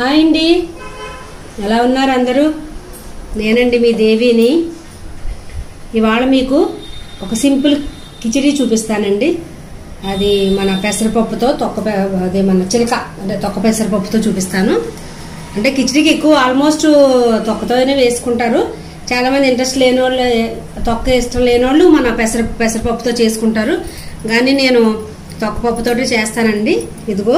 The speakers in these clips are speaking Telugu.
హాయ్ అండి ఎలా ఉన్నారు అందరూ నేనండి మీ దేవిని ఇవాళ మీకు ఒక సింపుల్ కిచిడి చూపిస్తానండి అది మన పెసరపప్పుతో తొక్క పె- అదే మన చిలక అంటే తొక్క పెసరపప్పుతో చూపిస్తాను అంటే కిచిడికి ఎక్కువ ఆల్మోస్ట్ తొక్కతోనే వేసుకుంటారు చాలా మంది ఇంట్రెస్ట్ లేని వాళ్ళు తొక్క ఇష్టం లేని వాళ్ళు మన పెసర పెసరపప్పుతో చేసుకుంటారు కానీ నేను తొక్క పప్పుతోటి చేస్తానండి ఇదిగో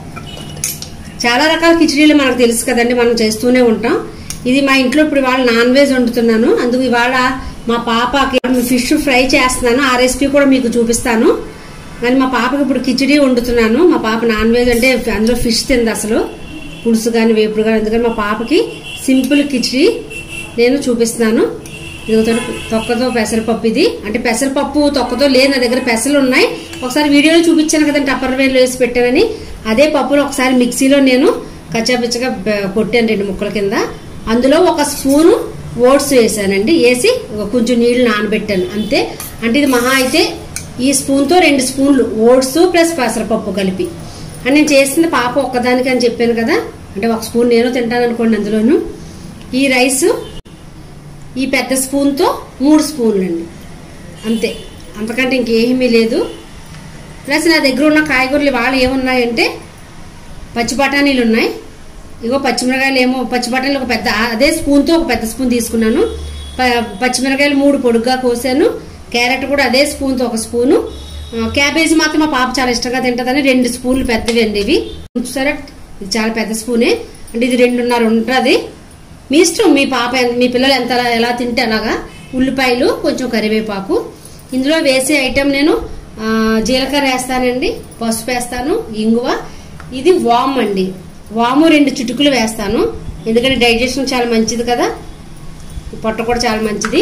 చాలా రకాల కిచడీలు మనకు తెలుసు కదండి మనం చేస్తూనే ఉంటాం ఇది మా ఇంట్లో ఇప్పుడు ఇవాళ నాన్ వెజ్ వండుతున్నాను అందుకు ఇవాళ మా పాపకి ఫిష్ ఫ్రై చేస్తున్నాను ఆ రెసిపీ కూడా మీకు చూపిస్తాను కానీ మా పాపకి ఇప్పుడు కిచడీ వండుతున్నాను మా పాప నాన్ వెజ్ అంటే అందులో ఫిష్ తింది అసలు పులుసు కానీ వేపుడు కానీ అందుకని మా పాపకి సింపుల్ కిచడీ నేను చూపిస్తున్నాను ఇదిగో తొక్కతో పెసరపప్పు ఇది అంటే పెసరపప్పు తొక్కతో లేదు నా దగ్గర పెసలు ఉన్నాయి ఒకసారి వీడియోలో చూపించాను కదండి టప్పర్ వేలు వేసి పెట్టానని అదే పప్పును ఒకసారి మిక్సీలో నేను కచ్చాపిచ్చగా బ- కొట్టాను రెండు ముక్కల కింద అందులో ఒక స్పూను ఓట్స్ వేసానండి వేసి ఒక కొంచెం నీళ్లు నానబెట్టాను అంతే అంటే ఇది మహా అయితే ఈ స్పూన్తో రెండు స్పూన్లు ఓట్స్ ప్లస్ పెసరపప్పు కలిపి అని నేను చేసింది పాప ఒక్కదానికి అని చెప్పాను కదా అంటే ఒక స్పూన్ నేను తింటాను అనుకోండి అందులోను ఈ రైస్ ఈ పెద్ద స్పూన్తో మూడు స్పూన్లు అండి అంతే అంతకంటే ఇంకేమీ లేదు ప్లస్ నా దగ్గర ఉన్న కాయగూరలు వాళ్ళు ఏమున్నాయంటే పచ్చి బఠానీలు ఉన్నాయి ఇగో పచ్చిమిరకాయలు ఏమో పచ్చి బఠానీలు ఒక పెద్ద అదే స్పూన్తో ఒక పెద్ద స్పూన్ తీసుకున్నాను ప- పచ్చిమిరకాయలు మూడు పొడుగ్గా కోసాను క్యారెట్ కూడా అదే స్పూన్తో ఒక స్పూను ఆ, క్యాబేజీ మాత్రం మా పాప చాలా ఇష్టంగా తింటుందని రెండు స్పూన్లు పెద్దవి అండి ఇవి చూసారా ఇది చాలా పెద్ద స్పూనే అంటే ఇది రెండున్నర ఉంటుంది మీ ఇష్టం మీ పాప ఎంత- మీ పిల్లలు ఎంత ఎలా తింటే అలాగా ఉల్లిపాయలు కొంచెం కరివేపాకు ఇందులో వేసే ఐటెం నేను ఆ, జీలకర్ర వేస్తానండి పసుపు వేస్తాను ఇంగువ ఇది వామ్ అండి వాము రెండు చిటుకులు వేస్తాను ఎందుకంటే డైజెషన్ చాలా మంచిది కదా ఈ పొట్ట కూడా చాలా మంచిది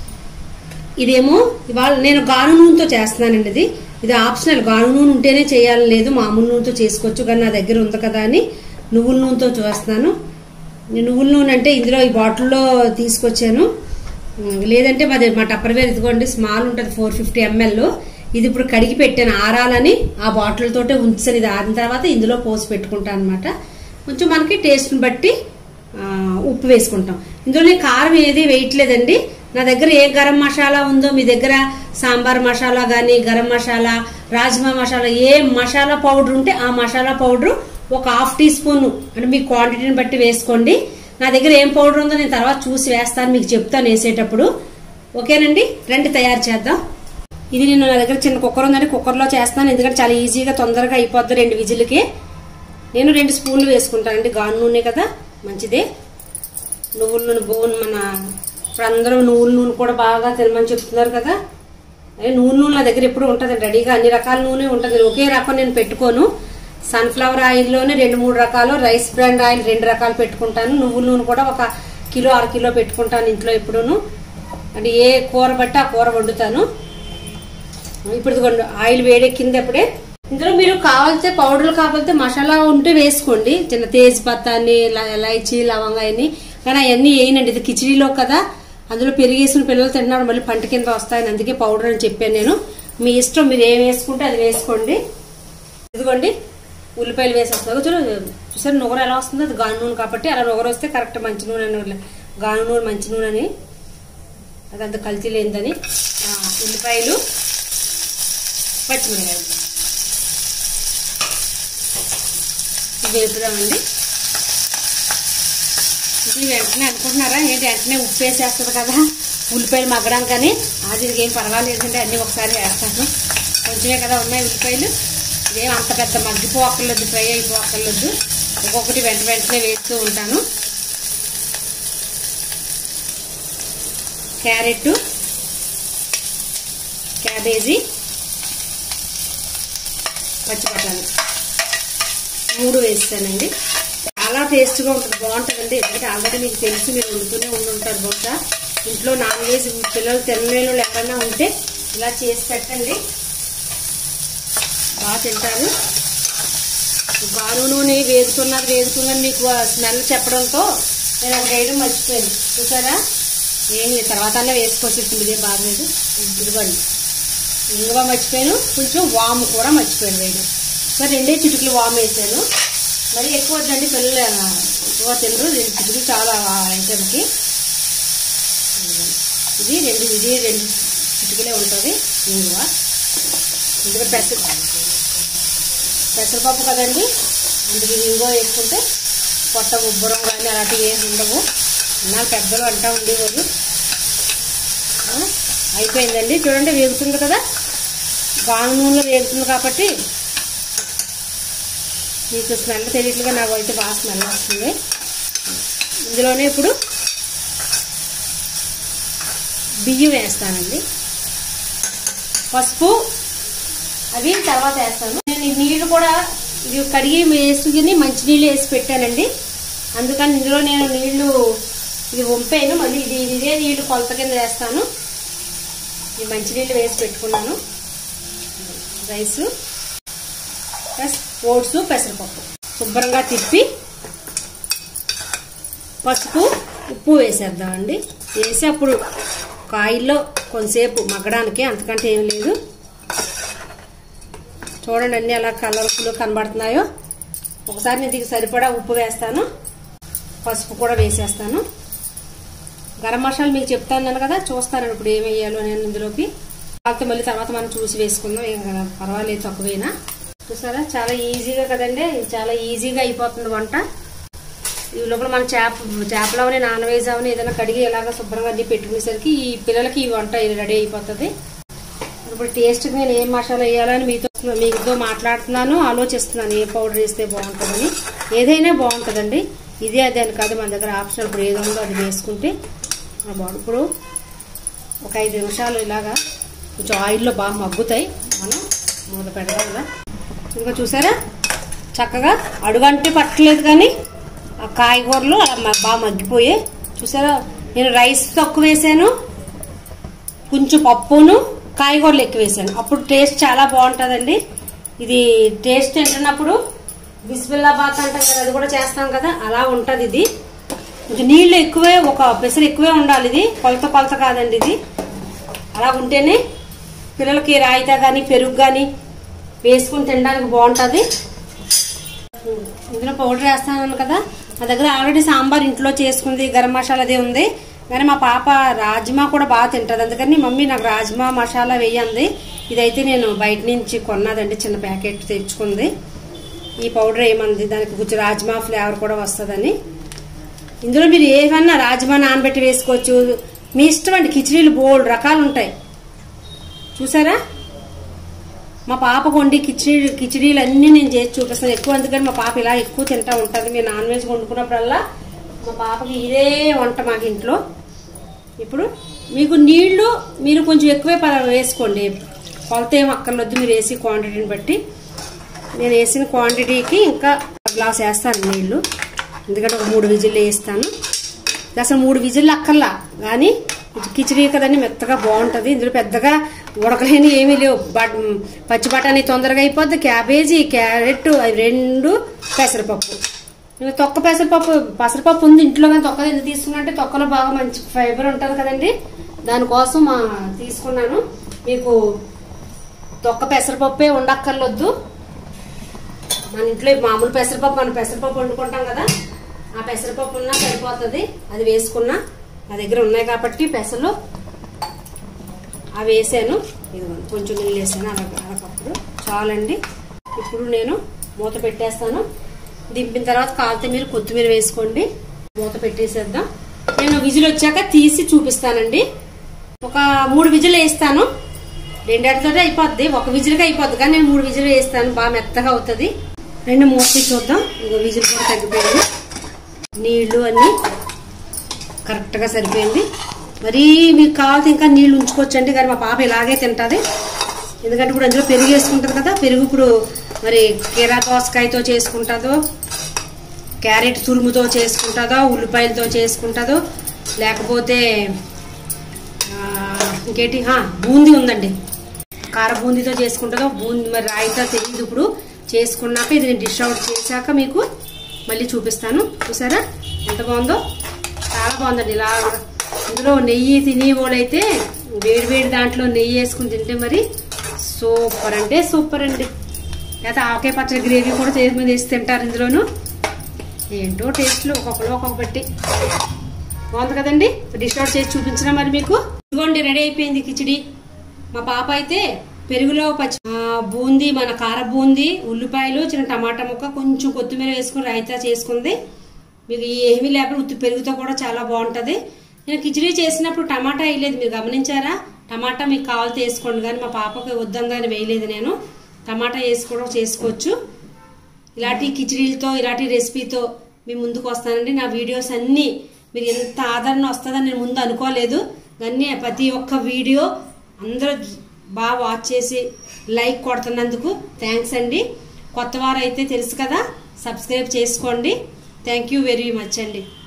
ఇదేమో ఇవాళ నేను గాను నూనెతో చేస్తున్నానండి ఇది ఇది ఆప్షనల్ గాను నూనె ఉంటేనే చేయాలని లేదు మామూలు నూనెతో చేసుకోవచ్చు కానీ నా దగ్గర ఉంది కదా అని నువ్వుల నూనెతో చేస్తున్నాను ఈ నువ్వుల నూనె అంటే ఇందులో ఈ బాటిల్లో తీసుకొచ్చాను ఉమ్, లేదంటే మాది మా టప్పర్వేర్ ఇదిగోండి స్మాల్ ఉంటుంది ఫోర్ ఫిఫ్టీ ఎంఎల్ ఇది ఇప్పుడు కడిగి పెట్టాను ఆరాలని ఆ బాటిల్ తోటే ఉంచాను ఇది ఆరిన తర్వాత ఇందులో పోసి పెట్టుకుంటాను అనమాట కొంచెం మనకి టేస్ట్ని బట్టి ఆ, ఉప్పు వేసుకుంటాం ఇందులో నేను కారం ఏది వేయట్లేదండి నా దగ్గర ఏ గరం మసాలా ఉందో మీ దగ్గర సాంబార్ మసాలా కానీ గరం మసాలా రాజ్మా మసాలా ఏ మసాలా పౌడర్ ఉంటే ఆ మసాలా పౌడర్ ఒక హాఫ్ టీ స్పూన్ అంటే మీ క్వాంటిటీని బట్టి వేసుకోండి నా దగ్గర ఏం పౌడర్ ఉందో నేను తర్వాత చూసి వేస్తాను మీకు చెప్తాను వేసేటప్పుడు ఓకేనండి రండి తయారు చేద్దాం ఇది నేను నా దగ్గర చిన్న కుక్కర్ ఉందండి కుక్కర్లో చేస్తాను ఎందుకంటే చాలా ఈజీగా తొందరగా అయిపోద్ది రెండు విజిల్కి నేను రెండు స్పూన్లు వేసుకుంటానండి గాను నూనె కదా మంచిదే నువ్వుల నూనె బోన్ మన ఇప్పుడు అందరూ నువ్వుల నూనె కూడా బాగా తినమని చెప్తున్నారు కదా అదే నూనె నూనె నా దగ్గర ఎప్పుడు ఉంటుంది రెడీగా అన్ని రకాల నూనె ఉంటుంది ఒకే రకం నేను పెట్టుకోను సన్ఫ్లవర్ ఆయిల్లోనే రెండు మూడు రకాలు రైస్ బ్రాండ్ ఆయిల్ రెండు రకాలు పెట్టుకుంటాను నువ్వుల నూనె కూడా ఒక కిలో అర కిలో పెట్టుకుంటాను ఇంట్లో ఎప్పుడూను అంటే ఏ కూర బట్టి ఆ కూర వండుతాను ఇప్పుడు ఇదిగోండి ఆయిల్ వేడెక్కింది అప్పుడే ఇందులో మీరు కావాల్సిన పౌడర్లు కావాలంటే మసాలా ఉంటే వేసుకోండి చిన్న తేజ్ పత్తాన్ని ఇలాయచీ లవంగా అన్ని కానీ అవన్నీ వేయనండి ఇది కిచిడీలో కదా అందులో పెరిగేసిన పిల్లలు తింటున్నారు మళ్ళీ పంట కింద వస్తాయని అందుకే పౌడర్ అని చెప్పాను నేను మీ ఇష్టం మీరు ఏం వేసుకుంటే అది వేసుకోండి ఇదిగోండి ఉల్లిపాయలు వేసేస్తాను చూడు చూసారు నూనె ఎలా వస్తుందో అది గాను నూనె కాబట్టి అలా నూనె వస్తే కరెక్ట్ మంచి నూనె అని గాను నూనె మంచి నూనె అని అదంత కల్తీ లేనిదని ఆ, ఉల్లిపాయలు పచ్చిమిరకాయలు ఇది వేపుదామండి ఇది వెంటనే అనుకుంటున్నారా ఏంటి వెంటనే ఉప్పు వేసేస్తుంది కదా ఉల్లిపాయలు మగ్గడం కానీ అది దీనికి ఏం పర్వాలేదండి అన్నీ ఒకసారి వేస్తాను కొంచెమే కదా ఉన్నాయి ఉల్లిపాయలు ఇదేం అంత పెద్ద మగ్గిపోక్కర్లేదు ఫ్రై అయిపోక్కర్లేదు ఒక్కొక్కటి వెంట వెంటనే వేస్తూ ఉంటాను క్యారెట్ క్యాబేజీ పచ్చి బఠానీ మూడు వేస్తానండి చాలా టేస్ట్గా ఉంటుంది బాగుంటుందండి ఎందుకంటే ఆల్రెడీ మీకు తెలిసి మీరు వండుతూనే ఉండి ఉంటారు బహుశా ఇంట్లో నాన్ వెజ్ పిల్లలు తినలేని వాళ్ళు ఎవరైనా ఉంటే ఇలా చేసి పెట్టండి బాగా తింటారు గాను నూనె వేసుకున్నారు వేసుకున్నారు మీకు స్మెల్ చెప్పడంతో నేను అది వేయడం మర్చిపోయాను చూసారా ఏం లేదు తర్వాత అన్న వేసుకోవచ్చు ఇప్పుడు ఇదే బాగా లేదు ఇదిగోండి ఇంగువ మర్చిపోయాను కొంచెం వాము కూడా మర్చిపోయాను వేయడం మరి రెండే చిటుకులు వాము వేసాను మరి ఎక్కువ వద్దండి పిల్లలు ఎక్కువ తినరు రెండు చిటికి చాలా ఐటెంకి ఇది రెండు ఇది రెండు చిటికలే ఉంటుంది ఇంగువ ఇందులో పెసర పెసరపప్పు కదండి అందుకు ఇది ఇంగువ వేసుకుంటే పొట్ట ఉబ్బరం కానీ అలాంటివి ఏమి ఉండవు నా పెద్దలు అంటా ఉండేవారు ఆ, అయిపోయిందండి చూడండి వేగుతుంది కదా బాగా నూనెలో వేగుతుంది కాబట్టి మీకు స్మెల్ తెలియట్లుగా నాకు అయితే బాగా స్మెల్ వస్తుంది ఇందులోనే ఇప్పుడు బియ్యం వేస్తానండి పసుపు అవి తర్వాత వేస్తాను నేను ఈ నీళ్లు కూడా ఇది కడిగి వేసుకుని మంచినీళ్ళు వేసి పెట్టానండి అందుకని ఇందులో నేను నీళ్లు ఇది వంపాను మళ్ళీ ఇది ఇదే నీళ్లు కొలత కింద వేస్తాను ఈ మంచినీళ్ళు వేసి పెట్టుకున్నాను రైస్ ప్లస్ ఓట్స్ పెసరపప్పు శుభ్రంగా తిప్పి పసుపు ఉప్పు వేసేద్దామండి వేసి అప్పుడు కాయిల్లో కొంతసేపు మగ్గడానికి అంతకంటే ఏం లేదు చూడండి అన్ని అలా కలర్ఫుల్ కనబడుతున్నాయో ఒకసారి నేను దీనికి సరిపడా ఉప్పు వేస్తాను పసుపు కూడా వేసేస్తాను గరం మసాలా మీకు చెప్తాను కదా చూస్తాను ఇప్పుడు ఏం వేయాలో నేను ఇందులోకి కాకపోతే మళ్ళీ తర్వాత మనం చూసి వేసుకుందాం ఏం కదా పర్వాలేదు తక్కువైనా చూసారా చాలా ఈజీగా కదండి ఇది చాలా ఈజీగా అయిపోతుంది వంట ఈ లోపల మన చేప చేపలు అవని నాన్ వెజ్ అవని ఏదైనా కడిగి ఇలాగ శుభ్రంగా అన్ని పెట్టుకునేసరికి ఈ పిల్లలకి ఈ వంట రెడీ అయిపోతుంది ఇప్పుడు టేస్ట్కి నేను ఏం మసాలా వేయాలని మీతో మీతో మాట్లాడుతున్నాను ఆలోచిస్తున్నాను ఏ పౌడర్ వేస్తే బాగుంటుందని ఏదైనా బాగుంటుందండి ఇదే అదే అని కాదు మన దగ్గర ఆప్షన్ ఇప్పుడు ఏదో ఉందో అది వేసుకుంటే ఆ బాగుంది ఇప్పుడు ఒక ఐదు నిమిషాలు ఇలాగా కొంచెం ఆయిల్లో బాగా మగ్గుతాయి మనం మూత పెడదాం ఇలా ఇంకా చూసారా చక్కగా అడుగంటే పట్టలేదు కానీ ఆ కాయగూరలు అలా మ- బాగా మగ్గిపోయాయి చూసారా నేను రైస్ తక్కువ వేసాను కొంచెం పప్పును కాయగూరలు ఎక్కువ వేసాను అప్పుడు టేస్ట్ చాలా బాగుంటుందండి ఇది టేస్ట్ తింటున్నప్పుడు బిస్బిల్లాబాత్ అంటాం కదా అది కూడా చేస్తాం కదా అలా ఉంటుంది ఇది కొంచెం నీళ్లు ఎక్కువే ఒక పెసరు ఎక్కువే ఉండాలి ఇది కొలత కొలత కాదండి ఇది అలా ఉంటేనే పిల్లలకి రాయితా కానీ పెరుగు కానీ వేసుకుని తినడానికి బాగుంటుంది ఇందులో పౌడర్ వేస్తాను కదా నా దగ్గర ఆల్రెడీ సాంబార్ ఇంట్లో చేసుకుంది గరం మసాలా అదే ఉంది కానీ మా పాప రాజ్మా కూడా బాగా తింటుంది అందుకని మమ్మీ నాకు రాజ్మా మసాలా వేయంది ఇదైతే నేను బయట నుంచి కొన్నదండి చిన్న ప్యాకెట్ తెచ్చుకుంది ఈ పౌడర్ ఏమంది దానికి కొంచెం రాజ్మా ఫ్లేవర్ కూడా వస్తుందని ఇందులో మీరు ఏమన్నా రాజ్మా నానబెట్టి వేసుకోవచ్చు మీ ఇష్టం అండి కిచడీలు బోల్డ్ రకాలు ఉంటాయి చూసారా మా పాపకు వండి కిచడీ కిచడీలు అన్నీ నేను చేసి చూపిస్తాను ఎక్కువ అందుకని మా పాప ఇలా ఎక్కువ తింటా ఉంటుంది మీరు నాన్ వెజ్ వండుకున్నప్పుడల్లా మా పాపకి ఇదే వంట మాకు ఇంట్లో ఇప్పుడు మీకు నీళ్లు మీరు కొంచెం ఎక్కువే ప- వేసుకోండి కొలత ఏం అక్కర్లొద్దు మీరు వేసి క్వాంటిటీని బట్టి నేను వేసిన క్వాంటిటీకి ఇంకా గ్లాస్ వేస్తాను నీళ్లు ఎందుకంటే ఒక మూడు విజిల్లు వేస్తాను అసలు మూడు విజిల్లు అక్కర్లా కానీ కిచడీ కదండి మెత్తగా బాగుంటుంది ఇందులో పెద్దగా ఉడకలేని ఏమీ లేవు బట్ పచ్చి బఠానీ తొందరగా అయిపోద్ది క్యాబేజీ క్యారెట్ అవి రెండు పెసరపప్పు ఇంకా తొక్క పెసరపప్పు పెసరపప్పు ఉంది ఇంట్లో కానీ తొక్క ఎందుకు తీసుకున్నంటే తొక్కలో బాగా మంచి ఫైబర్ ఉంటుంది కదండి దానికోసం మా తీసుకున్నాను మీకు తొక్క పెసరపప్పే ఉండక్కర్లొద్దు మన ఇంట్లో మామూలు పెసరపప్పు మనం పెసరపప్పు వండుకుంటాం కదా ఆ పెసరపప్పు ఉన్నా సరిపోతుంది అది వేసుకున్నా నా దగ్గర ఉన్నాయి కాబట్టి పెసలు అవి వేసాను ఇదిగోండి కొంచెం నీళ్ళు వేసాను అలా అలకప్పుడు చాలండి ఇప్పుడు నేను మూత పెట్టేస్తాను దింపిన తర్వాత కాలితే మీరు కొత్తిమీర వేసుకోండి మూత పెట్టేసేద్దాం నేను విజిల్ వచ్చాక తీసి చూపిస్తానండి ఒక మూడు విజిల్ వేస్తాను రెండేటితో అయిపోద్ది ఒక విజిల్కి అయిపోద్ది కానీ నేను మూడు విజిల్ వేస్తాను బాగా మెత్తగా అవుతుంది రెండు మూత తీసి చూద్దాం ఇంకో విజిల్ కూడా తగ్గిపోయింది నీళ్లు అన్నీ కరెక్ట్గా సరిపోయింది మరీ మీకు కావాల్సి ఇంకా నీళ్ళు ఉంచుకోవచ్చండి కానీ మా పాప ఇలాగే తింటుంది ఎందుకంటే ఇప్పుడు అందులో పెరుగు వేసుకుంటుంది కదా పెరుగు ఇప్పుడు మరి కీరా దోసకాయతో చేసుకుంటుందో క్యారెట్ తురుముతో చేసుకుంటుందో ఉల్లిపాయలతో చేసుకుంటుందో లేకపోతే ఆ, ఇంకేంటి ఆ, బూందీ ఉందండి కార బూందీతో చేసుకుంటుందో బూందీ మరి రాయితా తెలియదు ఇప్పుడు చేసుకున్నాక ఇది నేను డిష్ అవుట్ చేశాక మీకు మళ్ళీ చూపిస్తాను చూసారా ఎంత బాగుందో చాలా బాగుందండి ఇలా ఇందులో నెయ్యి తినే వాళ్ళైతే వేడి వేడి దాంట్లో నెయ్యి వేసుకుని తింటే మరి సూపర్ అంటే సూపర్ అండి లేకపోతే ఆవకాయ పచ్చడి గ్రేవీ కూడా చేసి మీద వేసి తింటారు ఇందులోను ఏంటో టేస్ట్లు ఒక్కొక్కరు ఒక్కొక్క పెట్టి బాగుంది కదండి డిష్ అవుట్ చేసి చూపించిన మరి మీకు ఇదిగోండి రెడీ అయిపోయింది కిచిడి మా పాప అయితే పెరుగులో పచ్చి ఆ, బూందీ మన కార బూందీ ఉల్లిపాయలు చిన్న టమాటా ముక్క కొంచెం కొత్తిమీర వేసుకుని రైతా చేసుకుంది మీకు ఏమీ లేకపోతే ఉత్తి పెరుగుతో కూడా చాలా బాగుంటది నేను కిచిడి చేసినప్పుడు టమాటా వేయలేదు మీరు గమనించారా టమాటా మీకు కావాలితే వేసుకోండి కానీ మా పాపకి వద్దంగానే వేయలేదు నేను టమాటా వేసి కూడా చేసుకోవచ్చు ఇలాంటి కిచడీలతో ఇలాంటి రెసిపీతో మీ ముందుకు వస్తానండి నా వీడియోస్ అన్నీ మీరు ఎంత ఆదరణ వస్తుందని నేను ముందు అనుకోలేదు కానీ ప్రతి ఒక్క వీడియో అందరూ బాగా వాచ్ చేసి లైక్ కొడుతున్నందుకు థ్యాంక్స్ అండి కొత్త వారు అయితే తెలుసు కదా సబ్స్క్రైబ్ చేసుకోండి థ్యాంక్ యూ వెరీ మచ్ అండి